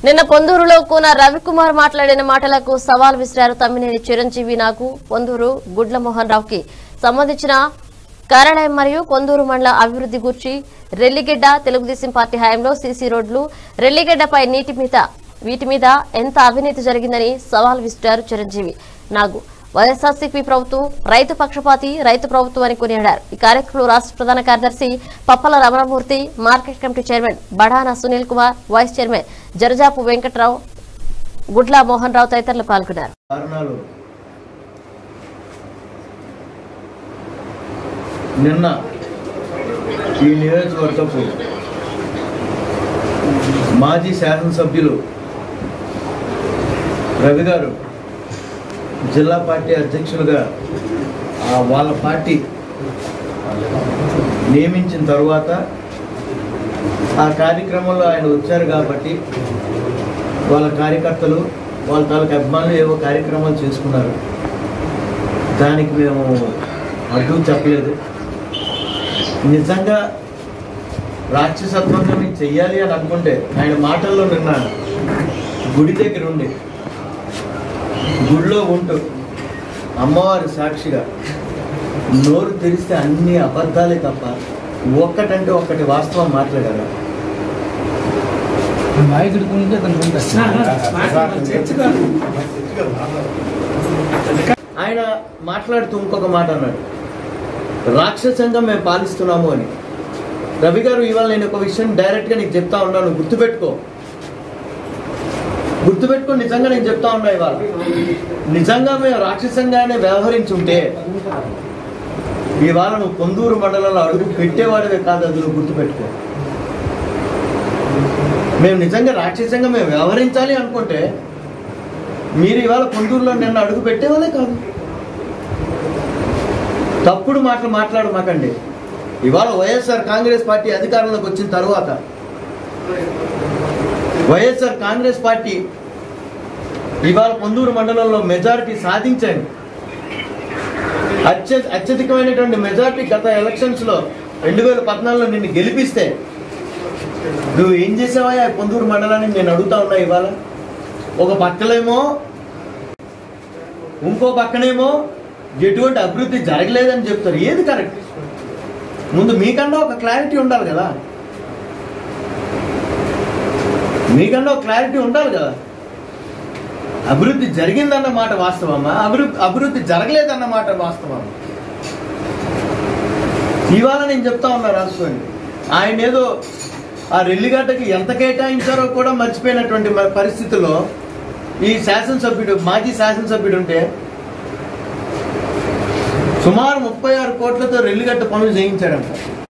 నిన్న పొందూరులో కూన రవికుమార్ మాట్లాడిన మాటలకు సవాల్ విసిరారు తమ్మినేని చిరంజీవి నాకు పొందూరు గుడ్ల మోహన్ రావుకి సంబంధించిన కార్యాలయం మరియు కొందూరు మండల అభివృద్ధి గురించి రెల్లిగెడ్డ తెలుగుదేశం పార్టీ హయాంలో సీసీ రోడ్లు రెల్లిగెడ్డపై నీటి మీద వీటి మీద ఎంత అవినీతి జరిగిందని సవాల్ విసిరారు చిరంజీవి నాగు వైఎస్ఆర్సీపీ ప్రభుత్వం రైతు పక్షపాతి రైతు ప్రభుత్వం అని కొనియాడారు ఈ కార్యక్రమంలో రాష్ట్ర ప్రధాన కార్యదర్శి Pappala Ramanamurthy market committee chairman Badana Sunil Kumar vice chairman Jarajapu Venkatrao Gudla Mohan రావు తదితరులు పాల్గొన్నారు కారణాలు నిన్న ఈ నియోజకవర్గపు మాజీ శాసనసభ్యులు రవి గారు జిల్లా పార్టీ అధ్యక్షులుగా ఆ వాళ్ళ పార్టీ నియమించిన తర్వాత ఆ కార్యక్రమంలో ఆయన వచ్చారు కాబట్టి వాళ్ళ కార్యకర్తలు వాళ్ళ తాలూకు అభిమానులు ఏవో కార్యక్రమాలు చేసుకున్నారు దానికి మేము అడ్డు చెప్పలేదు నిజంగా రాక్షసత్వంగా మేము చెయ్యాలి అని అనుకుంటే ఆయన మాటల్లో నిన్న గుడి దగ్గర ఉండి గుడిలో ఉంటూ అమ్మవారి సాక్షిగా నోరు తెరిస్తే అన్ని అబద్ధాలే తప్ప ఒక్కటంటే ఒక్కటి వాస్తవం మాట్లాడారు నాయకుడి గురించి అతను ఆయన మాట్లాడుతూ ఇంకొక మాట అన్నాడు రాక్షసంగా మేము పాలిస్తున్నాము అని రవి గారు ఇవాళ నేను ఒక విషయం డైరెక్ట్గా నీకు చెప్తా ఉన్నాను గుర్తుపెట్టుకో గుర్తుపెట్టుకో నిజంగా నేను చెప్తా ఉన్నా ఇవాళ నిజంగా మేము రాక్షసంగానే వ్యవహరించుంటే ఇవాళ నువ్వు పొందూరు మండలంలో అడుగు పెట్టేవాడివే కాదు అది నువ్వు గుర్తుపెట్టుకో మేము నిజంగా రాక్షసంగా మేము వ్యవహరించాలి అనుకుంటే మీరు ఇవాళ పొందూరులో నిన్న అడుగు పెట్టేవాళ్ళే కాదు తప్పుడు మాటలు మాట్లాడు మాకండి ఇవాళ వైఎస్ఆర్ కాంగ్రెస్ పార్టీ అధికారంలోకి వచ్చిన తర్వాత వైఎస్ఆర్ కాంగ్రెస్ పార్టీ ఇవాళ పొందూరు మండలంలో మెజారిటీ సాధించండి అత్య అత్యధికమైనటువంటి మెజారిటీ గత ఎలక్షన్స్ లో రెండు వేల పద్నాలుగులో నిన్ను గెలిపిస్తే నువ్వు ఏం చేసావా ఆ పొందూరు మండలాన్ని నేను అడుగుతా ఉన్నా ఇవాళ ఒక పక్కలేమో ఇంకో పక్కనేమో ఎటువంటి అభివృద్ధి జరగలేదని చెప్తారు ఏది కరెక్ట్ ముందు మీకన్నా ఒక క్లారిటీ ఉండాలి కదా మీకన్నా ఒక క్లారిటీ ఉండాలి కదా అభివృద్ధి జరిగిందన్న మాట వాస్తవమా అభివృద్ధి అభివృద్ధి జరగలేదన్న మాట వాస్తవమా ఇవాళ నేను చెప్తా ఉన్నా రాసుకోండి ఆయన ఏదో ఆ రెల్లిగడ్డకి ఎంత కేటాయించారో కూడా మర్చిపోయినటువంటి మ- పరిస్థితుల్లో ఈ శాసనసభ్యుడు మాజీ శాసనసభ్యుడు ఉంటే సుమారు ముప్పై ఆరు కోట్లతో రెల్లిగడ్డ పనులు చేయించాడంట